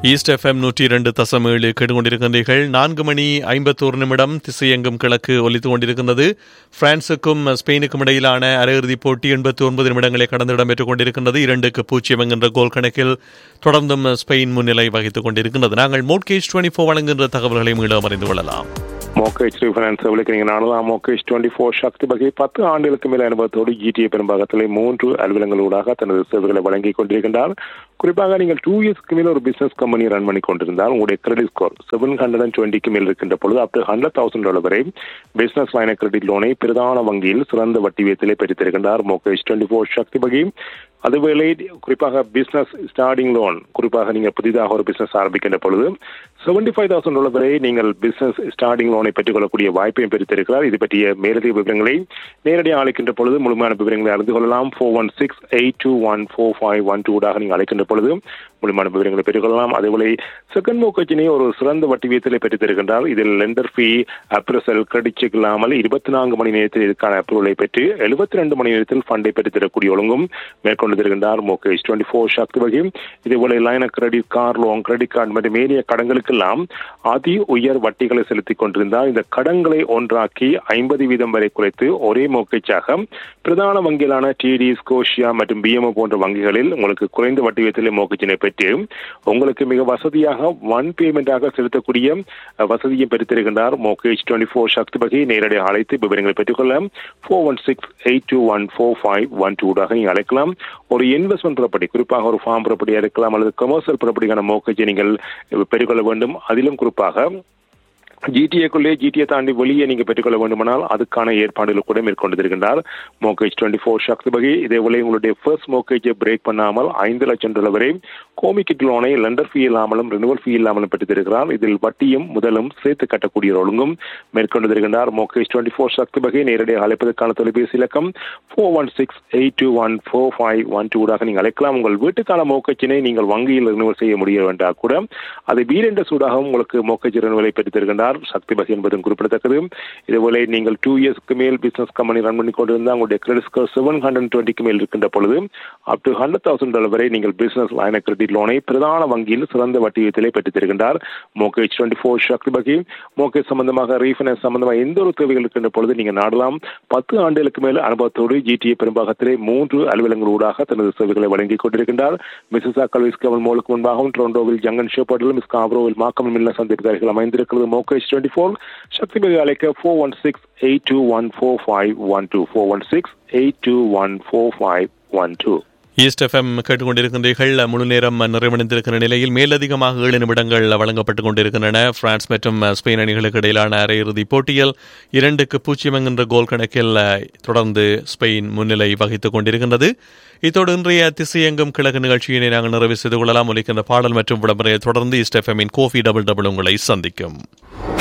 east FM நூற்றி இரண்டு தசம் ஏழு கேட்டுக்கொண்டிருக்கின்றீர்கள் நான்கு மணி ஐம்பத்தோரு நிமிடம் திசையெங்கும் கிழக்கு ஒலித்துக் கொண்டிருக்கின்றது பிரான்சுக்கும் ஸ்பெயினுக்கும் இடையிலான அரையிறுதிப் போட்டி எண்பத்தி ஒன்பது நிமிடங்களை கடந்து இடம்பெற்றுக் கொண்டிருக்கின்றது இரண்டுக்கு பூஜ்ஜியம் என்கின்ற கோல் கணக்கில் தொடர்ந்தும் ஸ்பெயின் முன்னிலை வகித்துக் கொண்டிருக்கின்றது நாங்கள் மோட்கேஜ் டுவெண்டி ஃபோர் வழங்குகின்ற தகவல்களை மீண்டும் அறிந்து கொள்ளலாம் மோகேஜ் ரீஃபைனான்ஸ் விளக்கிறீங்க நானும் மோகேஜ் டுவெண்ட்டி ஃபோர் சக்தி வகை பத்து ஆண்டுகளுக்கு மேல் அனுபவத்தோடு ஜிடிஏ பெரும்பாகத்தில் மூன்று அலுவலங்களூடாக தனது சேவைகளை வழங்கிக் கொண்டிருக்கின்றார் குறிப்பாக நீங்கள் டூ இயர்ஸ்க்கு மேல் ஒரு பிசினஸ் கம்பெனி ரன் பண்ணி கொண்டிருந்தால் உங்களுடைய credit score seven hundred and டுவெண்ட்டிக்கு மேல் இருக்கின்ற பொழுது up to hundred thousand dollar வரை பிசினஸ் லைன கிரெடிட் லோனை பிரதான வங்கியில் சிறந்த வட்டி வீதத்திலே பெற்றுத்திருக்கின்றார் மோகேஜ் டுவெண்ட்டி ஃபோர் சக்தி வகை அதுவேளை குறிப்பாக பிசினஸ் ஸ்டார்டிங் லோன் குறிப்பாக நீங்கள் புதிதாக ஒரு பிசினஸ் ஆரம்பிக்கின்ற பொழுது செவன்டி ஃபைவ் தௌசண்ட் டாலர் வரை நீங்கள் பிசினஸ் ஸ்டார்டிங் லோனை பெற்றுக்கொள்ளக்கூடிய வாய்ப்பையும் பெற்றிருக்கிறார் இது பற்றிய மேலதிக விவரங்களை நேரடியாக அழைக்கின்ற பொழுது முழுமையான விவரங்களை அறிந்து கொள்ளலாம் four one six eight two one four five one டூடாக நீங்கள் அழைக்கின்ற பொழுது முழுமையான விவரங்களை பெற்றுக்கொள்ளலாம் அதேபோல செகண்ட் மோக்கச்சினை ஒரு சிறந்த வட்டி வீதத்திலே பெற்றுத் தருகின்றார் இதில் lender fee appraisal credit check இல்லாமல் இருபத்தி நான்கு மணி நேரத்தில் இதுக்கான அப்ரூவலை பெற்று எழுபத்தி ரெண்டு மணி நேரத்தில் ஃபண்டை பெற்றுத் தரக்கூடிய ஒழுங்கும் மேற்கொண்டு தருகின்றார் மோகேஷ் டுவெண்ட்டி ஃபோர் சக்தி வகை இதேபோல line credit car loan credit card மற்றும் ஏனைய கடன்களுக்கெல்லாம் அதி உயர் வட்டிகளை செலுத்திக் கொண்டிருந்தார் இந்த கடன்களை ஒன்றாக்கி ஐம்பது வீதம் வரை குறைத்து ஒரே மோக்கேச்சாக பிரதான வங்கிகளான டிடி ஸ்கோஷியா மற்றும் பிஎம்ஓ போன்ற வங்கிகளில் உங்களுக்கு குறைந்த வட்டி வீதத்திலே மோக்கச்சினை பெற்று உங்களுக்கு மிக வசதியாக ஒன் பேமெண்டாக செலுத்தக்கூடிய வசதியும் பெற்றுத்திருக்கின்றார் மோகேஜ் டுவெண்ட்டி ஃபோர் சக்தி வகை நேரடியாக அழைத்து விவரங்களை பெற்றுக்கொள்ள four one six eight two one four five one டூடாக நீங்கள் அழைக்கலாம் ஒரு இன்வெஸ்ட்மெண்ட் ப்ராப்பர்ட்டி குறிப்பாக ஒரு ஃபார்ம் ப்ராப்பர்ட்டியாக இருக்கலாம் அல்லது கமர்ஷியல் ப்ராப்பர்ட்டிக்கான மோக்கேஜை நீங்கள் பெற்றுக்கொள்ள வேண்டும் அதிலும் குறிப்பாக ஜிடிஏக்குள்ளே ஜிடிஏ தாண்டி வெளியே நீங்க பெற்றுக்கொள்ள வேண்டுமானால் அதுக்கான ஏற்பாடுகள் கூட மேற்கொண்டிருக்கின்றார் மோகேஜ் டுவெண்ட்டி ஃபோர் ஷக்ஸ் வகை இதேபோல உங்களுடைய ஃபர்ஸ்ட் மோகேஜை பிரேக் பண்ணாமல் ஐந்து லட்சம் டாலர் வரை கோமிக்கிட் லோனை லெண்டர் ஃபீ இல்லாமலும் ரினுவல் ஃபீ இல்லாமலும் பெற்றுத்திருக்கிறார் இதில் வட்டியும் முதலும் சேர்த்து கட்டக்கூடிய ஒழுங்கும் மேற்கொண்டிருக்கின்றார் மோகேஜ் டுவெண்ட்டி ஃபோர் சக்தி வகை நேரடியாக அழைப்பதற்கான தொலைபேசி இலக்கம் four one six eight two one four five one டூடாக நீங்கள் அழைக்கலாம் உங்கள் வீட்டுக்கான மோக்கச்சினை நீங்கள் வங்கியில் ரினுவல் செய்ய முடிய வேண்டாம் கூட அது வீரெண்ட சூடாகவும் உங்களுக்கு மோக்கஜ் ரினுவலை பெற்றுத்திருக்கின்றார் சக்தி பகை என்பதும் குறிப்பிடத்தக்கது இதுபோல நீங்கள் டூ இயர்ஸ்க்கு மேல் பிசினஸ் கம்பெனி ரன் பண்ணி கொண்டிருந்தால் உங்களுடைய கிரெடிட் ஸ்கோர் செவன் ஹண்ட்ரட் டுவெண்ட்டிக்கு மேல் இருக்கின்ற பொழுது up to hundred thousand dollar வரை நீங்கள் பிசினஸ் லைன கிரெடிட் லோனை பிரதான வங்கியில் சிறந்த வட்டி விதத்திலே பெற்றுத் தருகின்றார் மோகேஜ் டுவெண்ட்டி ஃபோர் சக்தி பகை மோகேஜ் சம்பந்தமாக ரீஃபைனான்ஸ் சம்பந்தமாக எந்த ஒரு தேவைகள் இருக்கின்ற பொழுது நீங்கள் நாடலாம் பத்து ஆண்டுகளுக்கு மேல் அனுபவத்தோடு ஜிடிஏ பெரும்பாகத்திலே மூன்று அலுவலங்களூடாக தனது சேவைகளை வழங்கிக் கொண்டிருக்கின்றார் மிசிசா கல்விஸ் கவல் மோலுக்கு முன்பாகவும் டொரண்டோவில் ஜங்கன் ஷோப்பட்டிலும் மிஸ் காப்ரோவில் மாக்கம் மில்ல சந்திப்பு அமைந்திருக்கிறது மோகேஜ் டுவெண்ட்டி ஃபோர் சக்தி பகை அழைக்க four one six eight two one four five one two four one six eight two one four five one two East FM கேட்டுக்கொண்டிருக்கின்றீர்கள் முழு நேரம் நிறைவடைந்திருக்கிற நிலையில் மேலதிகமாக ஏழு நிமிடங்கள் வழங்கப்பட்டுக் கொண்டிருக்கின்றன பிரான்ஸ் மற்றும் ஸ்பெயின் அணிகளுக்கு இடையிலான அரையிறுதிப் போட்டியில் இரண்டுக்கு பூஜ்ஜியம் என்கின்ற கோல் கணக்கில் தொடர்ந்து ஸ்பெயின் முன்னிலை வகித்துக் கொண்டிருக்கின்றது இத்தோடு இன்றைய திசையெங்கும் கிழக்கு நிகழ்ச்சியினை நாங்கள் நிறைவு செய்து கொள்ளலாம் ஒலிக்கின்ற பாடல் மற்றும் விளம்பரையை தொடர்ந்து ஈஸ்ட் எஃப்எம்மின் கோஃபி டபுள் டபுள் உங்களை சந்திக்கும்